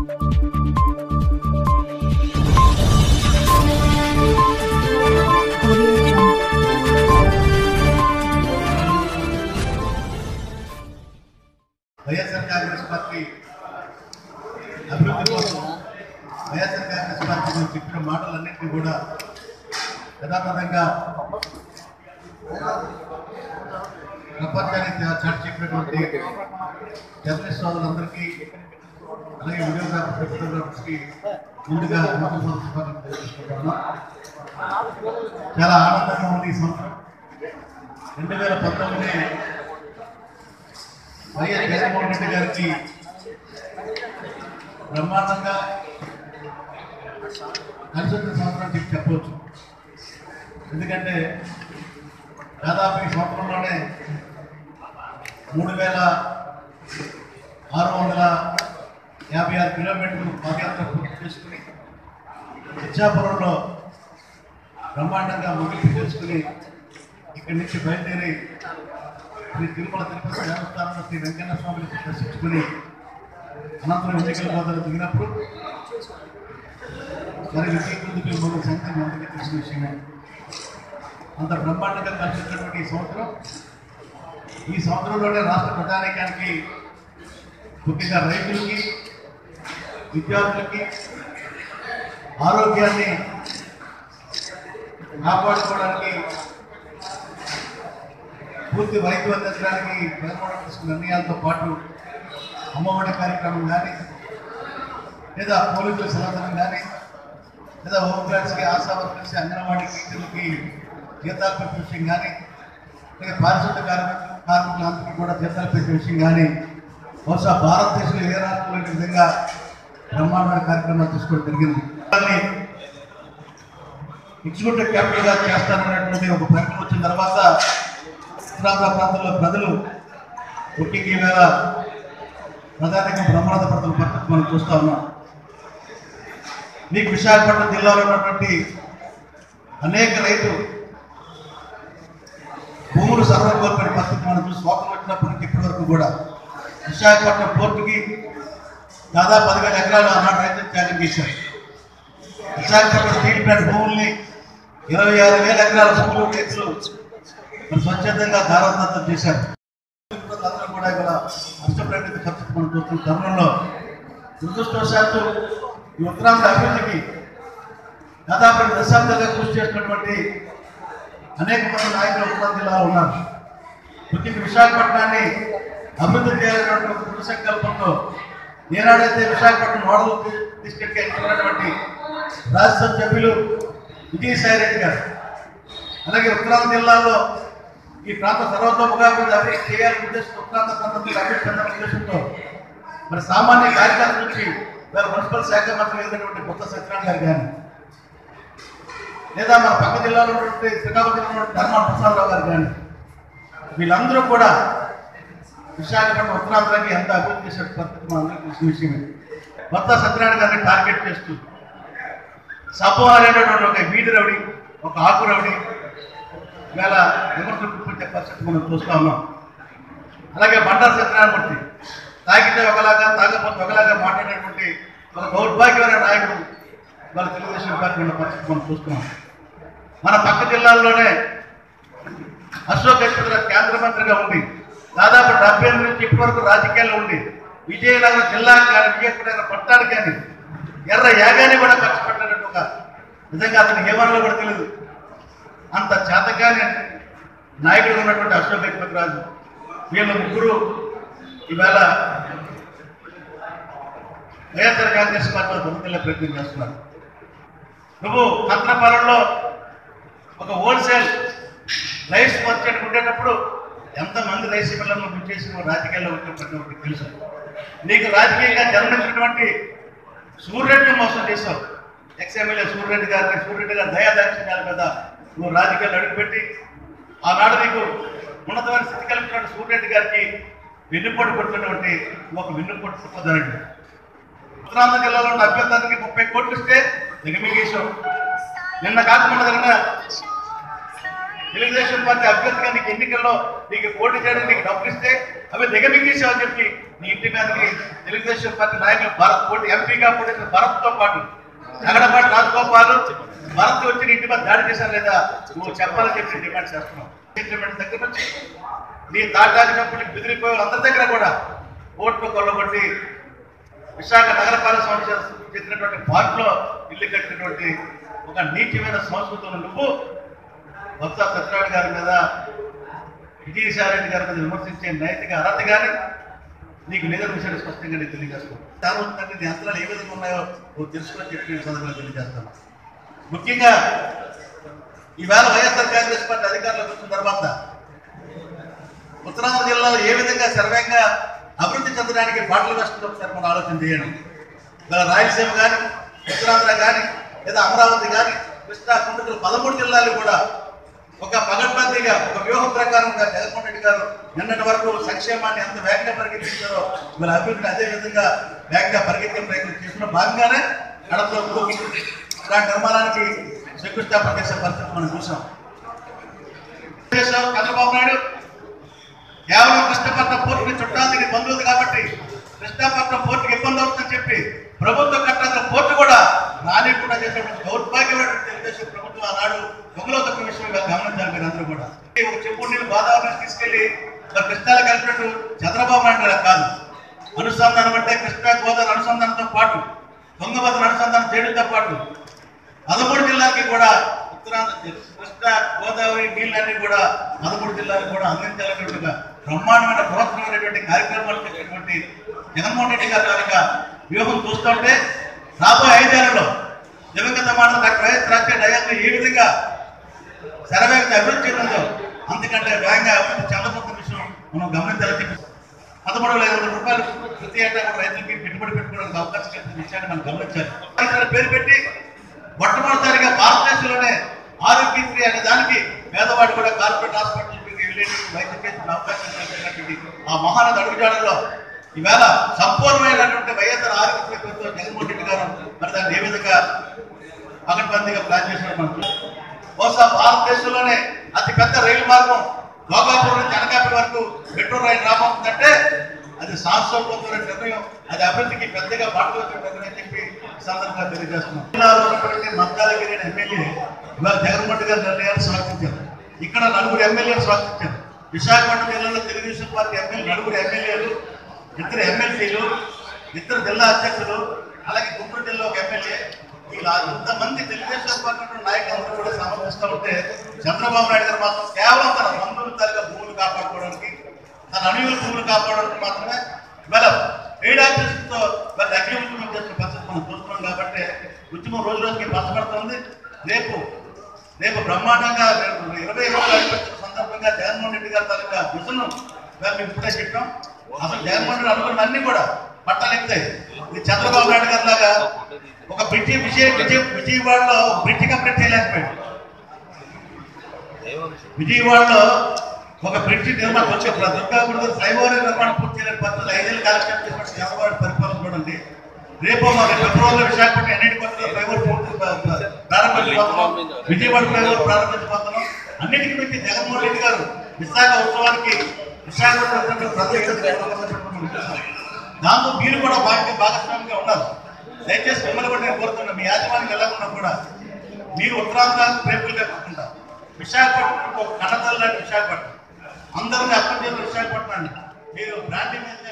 Audio Jungle. YSR Congress Party అభివృద్ధి కోసం YSR Congress party గురించి చెప్పిన మాటలన్నింటినీ కూడా యథాతథంగా ప్రపంచానికి చాటి చెప్పినటువంటి జర్నలిస్ట్ సోదరులందరికీ అలాగే వీడియోగ్రాఫర్ ఫోటోగ్రాఫర్స్కి ముందుగా నూతన సంవత్సరాలను తెలియజేసుకుంటున్నాను చాలా ఆనందంగా ఉంది ఈ సంవత్సరం రెండు వేల పంతొమ్మిది వైఎస్ జగన్మోహన్ రెడ్డి గారికి బ్రహ్మాండంగా కలిసి వచ్చిన సంవత్సరం చెప్పి చెప్పవచ్చు ఎందుకంటే దాదాపు ఈ సంవత్సరంలోనే మూడు వేల ఆరు వందల యాభై ఆరు కిలోమీటర్లు పాదయాత్ర పూర్తి చేసుకుని ఇచ్చాపురంలో బ్రహ్మాండంగా ముగింపు చేసుకుని ఇక్కడి నుంచి బయలుదేరి శ్రీ తిరుమల తిరుపతి దేవస్థానంలో శ్రీ వెంకన్న స్వామిని దర్శించుకుని అనంతరం ఎన్నికల గోదావరి దిగినప్పుడు మరి విజయకృతికి మూడు సంగతి అందరికీ తెలిసిన విషయమే అంత బ్రహ్మాండంగా కలిసినటువంటి ఈ సంవత్సరం ఈ సంవత్సరంలోనే రాష్ట్ర ప్రజానీకానికి ముఖ్యంగా రైతులకి విద్యార్థులకి ఆరోగ్యాన్ని కాపాడుకోవడానికి పూర్తి వైద్యం అందించడానికి ప్రభుత్వం తీసుకున్న నిర్ణయాలతో పాటు అమ్మఒడి కార్యక్రమం కానీ లేదా పోలీసుల సలహం కానీ లేదా హోమ్ గార్డ్స్కి ఆశా వర్కర్స్ అంగన్వాడీ టీచర్లకి జీతాలు పెట్టే విషయం కానీ లేదా పారిశుద్ధ కార్మికులు కార్మికులందరికీ కూడా జీతాలు పెట్టే విషయం కానీ బహుశా భారతదేశంలో ఏ రాష్ట్రంలో ఈ విధంగా బ్రహ్మాండమైన కార్యక్రమాలు తీసుకోవడం జరిగింది దాన్ని ఎగ్జిక్యూటివ్ క్యాపిటల్గా చేస్తానన్నటువంటి ఒక ప్రకటన వచ్చిన తర్వాత ఉత్తరాంధ్ర ప్రాంతంలో ప్రజలు ముఖ్యంగా ఈవేళ ప్రధానంగా బ్రహ్మరథ పడుతున్న పరిస్థితి మనం చూస్తా ఉన్నాం మీకు విశాఖపట్నం జిల్లాలో ఉన్నటువంటి అనేక రైతులు భూములు సర్వం కోల్పోయిన పరిస్థితి మనం చూసి స్వాతం వచ్చినప్పటి నుంచి ఇప్పటి వరకు కూడా విశాఖపట్నం పోర్టుకి దాదాపు పదివేల ఎకరాలు ఆనాడు రైతులు త్యాగం చేశారు విశాఖపట్నం స్టీల్ ప్లాంట్ భూముల్ని ఇరవై ఆరు వేల ఎకరాల భూములు రైతులు మరి స్వచ్ఛందంగా దారోదత్తం చేశారు అందరూ కూడా ఇవాళ నష్టపరిణతి ఖర్చు మనం చూస్తున్న తరుణంలో దురదృష్టవశాత్తు ఈ ఉత్తరాంధ్ర అభివృద్ధికి దాదాపు రెండు దశాబ్దాలుగా కృషి చేసినటువంటి అనేక మంది నాయకులు ఉత్తరాంధ్ర జిల్లాలో ఉన్నారు ముఖ్యంగా విశాఖపట్నాన్ని అభివృద్ధి చేయాలన్నటువంటి ఒక దృఢ సంకల్పంతో ఏనాడైతే విశాఖపట్నం మోడల్ డిస్ట్రిక్ట్ ఎన్నుకున్నటువంటి రాజ్యసభ సభ్యులు విజయసాయి రెడ్డి గారు అలాగే ఉత్తరాంధ్ర జిల్లాలో ఈ ప్రాంత సర్వతోముఖాభివృద్ధి అభివృద్ధి చేయాలని ఉద్దేశంతో ఉత్తరాంధ్ర ప్రాంతంలో అభివృద్ధి చెందాలనే ఉద్దేశంతో మరి సామాన్య కార్యకర్తల నుంచి వేరే మున్సిపల్ శాఖ మంత్రి అయినటువంటి కొత్త సత్యనారాయణ గారు కానీ లేదా మన పక్క జిల్లాలో ఉన్నటువంటి శ్రీకాకుళం జిల్లాలో ఉన్నటువంటి ధర్మాన ప్రసాదరావు గారు కానీ వీళ్ళందరూ కూడా విశాఖపట్నం ఉత్తరాంధ్రకి ఎంత అభివృద్ధి చేసే పరిస్థితి మన అందరికీ తెలిసిన విషయమే కొత్త సత్యనారాయణ గారిని టార్గెట్ చేస్తూ సపో అనేటటువంటి ఒక వీధి రౌడీ ఒక ఆకు రౌడీ వేళ విమర్శలు గుర్తించే పరిస్థితి మనం చూస్తా ఉన్నాం అలాగే బండారు సత్యనారాయణమూర్తి తాగితే ఒకలాగా తాగకపోతే ఒకలాగా మాట్లాడేటువంటి ఒక దౌర్భాగ్యమైన నాయకుడు వాళ్ళ తెలుగుదేశం పార్టీ ఉన్న పరిస్థితి మనం చూస్తున్నాం మన పక్క జిల్లాల్లోనే అశోక్ గజపతిరావు కేంద్ర మంత్రిగా ఉండి దాదాపు డెబ్బై ఎనిమిది నుంచి ఇప్పటి వరకు రాజకీయాల్లో ఉండి విజయనగరం జిల్లా కానీ విజయనగరం పట్టణానికి కానీ ఎర్ర యాగాన్ని కూడా ఖర్చు పెట్టినట్టు ఒక నిజంగా అతనికి ఏమన్నా కూడా తెలియదు అంత చేతగానే నాయకుడు ఉన్నటువంటి అశోక్ గజపతిరాజు వీళ్ళ ముగ్గురు ఈవేళ వైఎస్ఆర్ కాంగ్రెస్ పార్టీలో దొంగతెల్ల ప్రయత్నం చేస్తున్నారు నువ్వు కంత్రపాలెంలో ఒక హోల్సేల్ రైస్ మార్కెట్ ఉండేటప్పుడు ఎంతమంది రైస్ పిల్లలను నువ్వు చేసి నువ్వు రాజకీయాల్లో వచ్చినటువంటి తెలుసు నీకు రాజకీయంగా జన్మించినటువంటి సూర్యరెడ్డి మోసం చేశావు ఎక్స్ ఎమ్మెల్యే సూర్యరెడ్డి గారిని సూర్యరెడ్డి గారి దయాదాక్షిణ్యాల మీద నువ్వు రాజకీయాలు అడుగుపెట్టి ఆనాడు నీకు ఉన్నతమైన స్థితి కల్పించిన సూర్యరెడ్డి గారికి వెన్నుపోటు కొట్టినటువంటి ఒక వెన్నుపోటు పుట్టదనండి ఉత్తరాంధ్ర జిల్లాలో ఉన్న అభ్యర్థానికి ముప్పై కోట్లు ఇస్తే దిగమిగేశాం నిన్న కాకుండా జరిగిన తెలుగుదేశం పార్టీ అభ్యర్థిగా నీకు ఎన్నికల్లో నీకు పోటీ చేయడానికి నీకు డబ్బులు ఇస్తే అవి దిగమింగేసావని చెప్పి నీ ఇంటి మీదకి తెలుగుదేశం పార్టీ నాయకులు భరత్ పోటీ ఎంపీగా పోటీ చేసిన భరత్తో పాటు నగడపాటి రాజగోపాల్ భరత్ వచ్చి నీ ఇంటి మీద దాడి చేశారు లేదా నువ్వు చెప్పాలని చెప్పి డిమాండ్ చేస్తున్నావు డిమాండ్ దగ్గర నుంచి నీ తాటాకినప్పుడు బెదిరిపోయే అందరి దగ్గర కూడా ఓట్లు కొల్లగొట్టి విశాఖ నగరపాలక సంస్థ చెందినటువంటి పార్కులో ఇల్లు కట్టినటువంటి ఒక నీచమైన సంస్కృతిని నువ్వు బొత్స సత్యనారాయణ గారి మీద విజయసాయిరెడ్డి గారి మీద విమర్శించే నైతిక అర్హత కానీ నీకు లేదని విషయాన్ని స్పష్టంగా నేను తెలియజేస్తాను సార్వత్రిక నీ అంతరాలు ఏ విధంగా ఉన్నాయో నువ్వు తెలుసుకొని చెప్పి నేను సందర్భంగా తెలియజేస్తాను ముఖ్యంగా ఈవేళ వైఎస్ఆర్ కాంగ్రెస్ పార్టీ అధికారంలోకి వచ్చిన తర్వాత ఉత్తరాంధ్ర జిల్లాలో ఏ విధంగా సర్వేంగా అభివృద్ధి చెందడానికి బాటలు వేస్తుందో ఒకసారి మనం ఆలోచన చేయండి ఇవాళ రాయలసీమ కానీ ఉత్తరాంధ్ర కానీ లేదా అమరావతి కానీ కృష్ణా గుంటూరు పదమూడు జిల్లాలు కూడా ఒక పగడ్బందీగా ఒక వ్యూహం ప్రకారంగా జగన్మోహన్ రెడ్డి గారు నిన్నటి వరకు సంక్షేమాన్ని ఎంత వేగంగా పరిగెత్తించారో ఇవాళ అభివృద్ధిని అదే విధంగా వేగంగా పరిగెత్తే ప్రయత్నం చేసిన భాగంగానే కడపలో ఇలాంటి నిర్మాణానికి శంకుస్థాపన చేసే పరిస్థితి మనం చూసాం చేశాం చంద్రబాబు నాయుడు కేవలం కృష్ణపట్నం పోర్టుని చుట్టాలని బంధువులు కాబట్టి కృష్ణపట్నం పోర్టుకి ఇబ్బంది అవుతుందని చెప్పి ప్రభుత్వం కట్టాల్సిన పోర్టు కూడా రానికుండా చేసినటువంటి దౌర్భాగ్యమైన తెలుగుదేశం ప్రభుత్వం ఆనాడు దొంగలో తప్ప విషయం ఇవాళ గమనించాలి మీరు అందరూ కూడా ఒక చెప్పుడు నీళ్ళు గోదావరి నుంచి తీసుకెళ్లి మరి కృష్ణాలు కలిపినట్టు చంద్రబాబు నాయుడు గారు కాదు అనుసంధానం అంటే కృష్ణా గోదావరి అనుసంధానంతో పాటు దొంగబద్దల అనుసంధానం చేయడంతో పాటు పదమూడు జిల్లాలకి కూడా ఉత్తరాంధ్ర కృష్ణా గోదావరి నీళ్ళన్నీ కూడా పదమూడు జిల్లాలకు కూడా అందించాలనేటువంటి బ్రహ్మాండమైన బృహత్తమైనటువంటి కార్యక్రమాలు చేసినటువంటి జగన్మోహన్ రెడ్డి గారి తాలూకా వ్యూహం చూస్తుంటే రాబోయే ఐదేళ్లలో దివంగత మాటలు డాక్టర్ వైఎస్ రాజశేఖర అయ్యాక ఏ విధంగా శరవేగంగా అభివృద్ధి చెందిందో అంతకంటే వేగంగా అభివృద్ధి చెందబోతున్న విషయం మనం గమనించాలని చెప్పి పదమూడు వేల ఐదు వందల రూపాయలు ప్రతి ఏటా కూడా రైతులకి పెట్టుబడి పెట్టుకోవడానికి అవకాశం కల్పించిన విషయాన్ని మనం గమనించాలి రైతుల పేరు పెట్టి మొట్టమొదటిసారిగా భారతదేశంలోనే ఆరోగ్యశ్రీ అనే దానికి పేదవాడు కూడా కార్పొరేట్ హాస్పిటల్ వెళ్ళి వైద్యం చేసిన అవకాశం కల్పించినటువంటి ఆ మహానది అడుగుజాడల్లో ఈవేళ సంపూర్ణమైనటువంటి వైఎస్ఆర్ ఆరోగ్యశ్రీ ప్రభుత్వం జగన్మోహన్ రెడ్డి గారు మరి దాన్ని ఏ విధంగా పకడ్బందీగా ప్లాన్ చేసినారు మనం చూస్తాం. బహుశా భారతదేశంలోనే అతి పెద్ద రైలు మార్గం భోగాపురం నుంచి అనకాపల్లి వరకు మెట్రో రైలు రాబోతుందంటే అది శాశ్వతమైన నిర్ణయం అది అభివృద్ధికి పెద్దగా బాటలో నిర్ణయం అని చెప్పి ఈ సందర్భంగా తెలియజేస్తున్నాం జిల్లాలో ఉన్నటువంటి మద్దాలగిరి అనే ఎమ్మెల్యే ఇవాళ జగన్మోహన్ రెడ్డి గారి నిర్ణయాన్ని స్వాగతించారు ఇక్కడ నలుగురు ఎమ్మెల్యేలు స్వాగతించారు విశాఖపట్నం జిల్లాలో తెలుగుదేశం పార్టీ ఎమ్మెల్యే నలుగురు ఎమ్మెల్యేలు ఇద్దరు ఎమ్మెల్సీలు ఇద్దరు జిల్లా అధ్యక్షులు అలాగే గుంటూరు జిల్లా ఒక ఎమ్మెల్యే ఇలా ఇంతమంది తెలుగుదేశం పార్టీ నాయకులందరూ కూడా సమర్పిస్తూ ఉంటే చంద్రబాబు నాయుడు గారు మాత్రం కేవలం తన బంధువుల తరగా భూములు కాపాడుకోవడానికి తన అనుయుల భూములు కాపాడడానికి మాత్రమే ఇవాళ ఎయిడ్ ఆఫీసులతో వాళ్ళ అగ్ని ఉద్యమం చేసిన పరిస్థితి మనం చూస్తున్నాం కాబట్టి ఉద్యమం రోజు రోజుకి పచ్చబడుతుంది రేపు రేపు బ్రహ్మాండంగా రేపు ఇరవై రోజులు అనిపించిన సందర్భంగా జగన్మోహన్ రెడ్డి గారి తాలూకా విజన్ మేము ఇప్పుడే చెప్పాం అసలు జగన్మోహన్ రెడ్డి అనుకున్న అన్ని కూడా పట్టాలు ఎక్కుతాయి ఇది చంద్రబాబు నాయుడు గారి లాగా ఒక బ్రిడ్జి విజయ విజయ విజయవాడలో బ్రిడ్జి కంప్లీట్ చేయలేకపోయాడు విజయవాడలో ఒక బ్రిడ్జి నిర్మాణం వచ్చే దుర్గాగుడి ఫ్లైఓవర్ నిర్మాణం పూర్తి చేయలేని పద్ధతులు ఐదేళ్ళు కాలక్షేపం చేసినట్టు చంద్రబాబు పరిపాలన చూడండి రేపు మా ఫిబ్రవరిలో విశాఖపట్నం ఎన్నిటి కొత్తలో ఫ్లైఓవర్ పూర్తి ప్రారంభించబోతున్నాం విజయవాడ ఫ్లైఓవర్ ప్రారంభించబోతున్నాం అన్నిటికీ మించి జగన్మోహన్ రెడ్డి గారు విశాఖ ఉత్సవానికి విశాఖపట్నం ప్రత్యేక దాంతో మీరు కూడా భాగ్య భాగస్వామిగా ఉన్నారు దయచేసి మిమ్మల్ని కూడా నేను కోరుతున్నా మీ యాజమాన్యం ఎలా ఉన్నా కూడా మీరు ఉత్తరాంధ్ర ప్రేమికులుగా కాకుండా విశాఖపట్నం ఒక కన్నతల్లి లాంటి విశాఖపట్నం అందరినీ అర్థం చేసిన విశాఖపట్నాన్ని మీరు బ్రాండింగ్